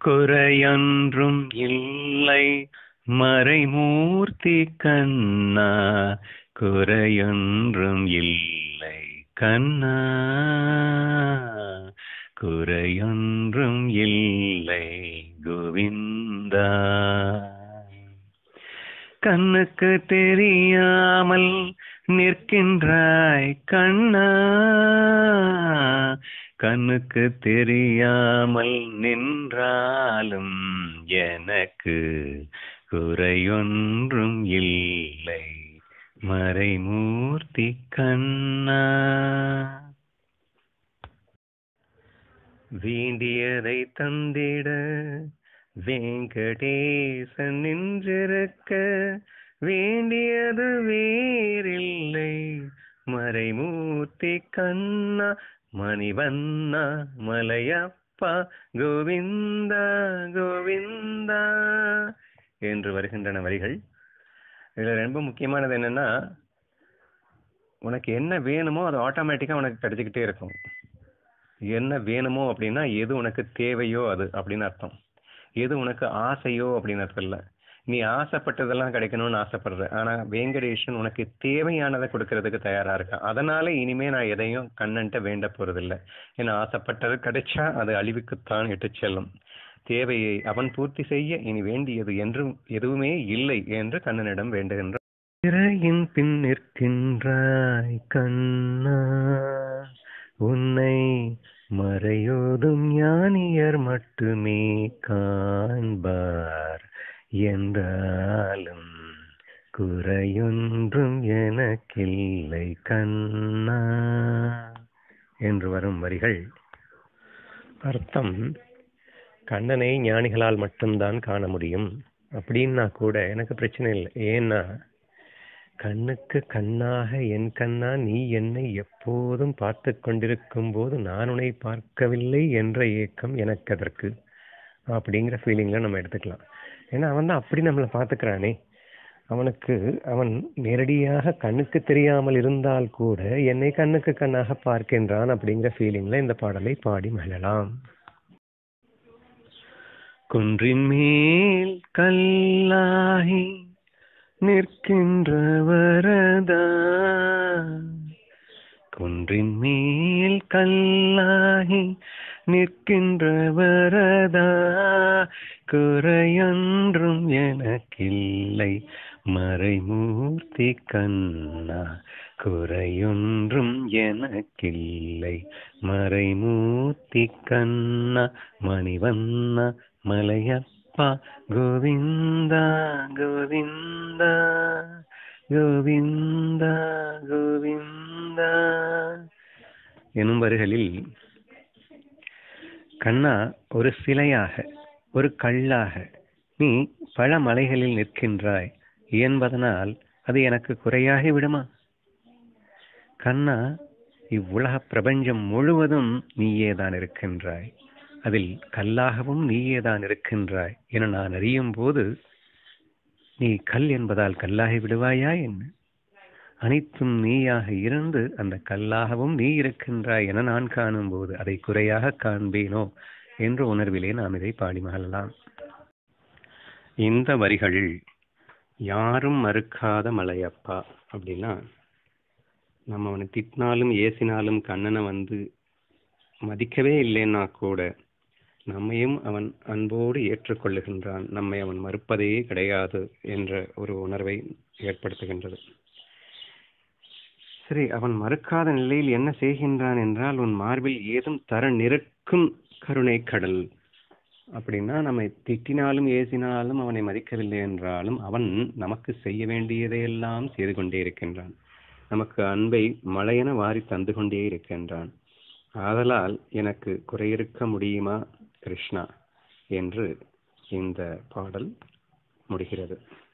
குறையொன்றும் இல்லை மறைமூர்த்தி கண்ணா குறையொன்றும் இல்லை கண்ணா குறையொன்றும் இல்லை கோவிந்தா கண்ணுக்கு தெரியாமல் நிற்கின்றாய் கண்ணா கண்ணுக்கு தெரியாமல் நின்றாலும் எனக்கு குறையொன்றும் இல்லை மறைமூர்த்தி கண்ணா வேண்டியதை தந்திட வெங்கடேசன் நின்றிருக்க வேண்டியது வேறில்லை மறைமூர்த்தி கண்ணா மணிவண்ணா மலையப்பா கோவிந்தா கோவிந்தா என்று வருகின்றன வரிகள் இதுல ரொம்ப முக்கியமானது என்னன்னா உனக்கு என்ன வேணுமோ அது ஆட்டோமேட்டிக்கா உனக்கு கிடைச்சிக்கிட்டே இருக்கும் என்ன வேணுமோ அப்படின்னா எது உனக்கு தேவையோ அது அப்படின்னு அர்த்தம் எது உனக்கு ஆசையோ அப்படின்னு அர்த்தம் இல்லை நீ ஆசைப்பட்டதெல்லாம் கிடைக்கணும்னு ஆசைப்படுற ஆனா வெங்கடேஷன் உனக்கு தேவையானதை கொடுக்கறதுக்கு தயாரா இருக்கான் அதனால இனிமே நான் எதையும் கண்ணன்ட்ட வேண்ட போறதில்லை ஏன்னா ஆசைப்பட்டது கிடைச்சா அது அழிவுக்குத்தான் இட்டு செல்லும் தேவையை அவன் பூர்த்தி செய்ய இனி வேண்டியது என்றும் எதுவுமே இல்லை என்று கண்ணனிடம் வேண்டுகின்றான் திரையின் பின் நிற்கின்றாய் கண்ணா உன்னை மறையோதும் ஞானியர் மட்டுமே காண்பார் என்றாலும் குறையொன்றும் எனக்கில்லை கண்ணா என்று வரும் வரிகள் அர்த்தம் கண்ணனை ஞானிகளால் மட்டும்தான் காண முடியும் அப்படின்னா கூட எனக்கு பிரச்சனை இல்லை ஏன்னா கண்ணுக்கு கண்ணாக என் கண்ணா நீ என்னை எப்போதும் பார்த்து கொண்டிருக்கும் போது நான் உன்னை பார்க்கவில்லை என்ற ஏக்கம் எனக்கு அதற்கு அப்படிங்கிற ஃபீலிங்ல நம்ம எடுத்துக்கலாம் ஏன்னா அவன் தான் அப்படி நம்மளை பார்த்துக்கிறானே அவனுக்கு அவன் நேரடியாக கண்ணுக்கு தெரியாமல் இருந்தால் கூட என்னை கண்ணுக்கு கண்ணாக பார்க்கின்றான் அப்படிங்கிற ஃபீலிங்ல இந்த பாடலை பாடி மகிழலாம் குன்றின் மேல் கல்லாகி நிற்கின்ற வரதா குன்றின் மேல் கல்லாகி நிற்கின்ற வரதா குறையொன்றும் எனக்கில்லை மறைமூர்த்தி கண்ணா குறையொன்றும் எனக்கில்லை மறைமூர்த்தி கண்ணா மணிவண்ணா மலையப்பா கோவிந்தா கோவிந்தா கோவிந்தா கோவிந்தா எனும் வரிகளில் கண்ணா ஒரு சிலையாக ஒரு கல்லாக நீ பல மலைகளில் நிற்கின்றாய் என்பதனால் அது எனக்கு குறையாகி விடுமா கண்ணா இவ்வுலக பிரபஞ்சம் முழுவதும் நீயேதான் இருக்கின்றாய் அதில் கல்லாகவும் நீயேதான் இருக்கின்றாய் என நான் அறியும் போது நீ கல் என்பதால் கல்லாகி விடுவாயா என்ன அனைத்தும் நீயாக இருந்து அந்த கல்லாகவும் நீ இருக்கின்றாய் என நான் காணும்போது அதை குறையாக காண்பேனோ என்ற உணர்விலே நாம் இதை பாடி மகிழலாம் இந்த வரிகளில் யாரும் மறுக்காத மலையப்பா அப்படின்னா நம்ம அவனை திட்டினாலும் ஏசினாலும் கண்ணனை வந்து மதிக்கவே இல்லைன்னா கூட நம்மையும் அவன் அன்போடு ஏற்றுக்கொள்ளுகின்றான் நம்மை அவன் மறுப்பதே கிடையாது என்ற ஒரு உணர்வை ஏற்படுத்துகின்றது சரி அவன் மறுக்காத நிலையில் என்ன செய்கின்றான் என்றால் உன் மார்பில் ஏதும் தர நிற்கும் கருணை கடல் அப்படின்னா நம்மை திட்டினாலும் ஏசினாலும் அவனை மதிக்கவில்லை என்றாலும் அவன் நமக்கு செய்ய வேண்டியதையெல்லாம் செய்து கொண்டே இருக்கின்றான் நமக்கு அன்பை மழையென வாரி தந்து கொண்டே இருக்கின்றான் ஆதலால் எனக்கு குறையிருக்க முடியுமா கிருஷ்ணா என்று இந்த பாடல் முடிகிறது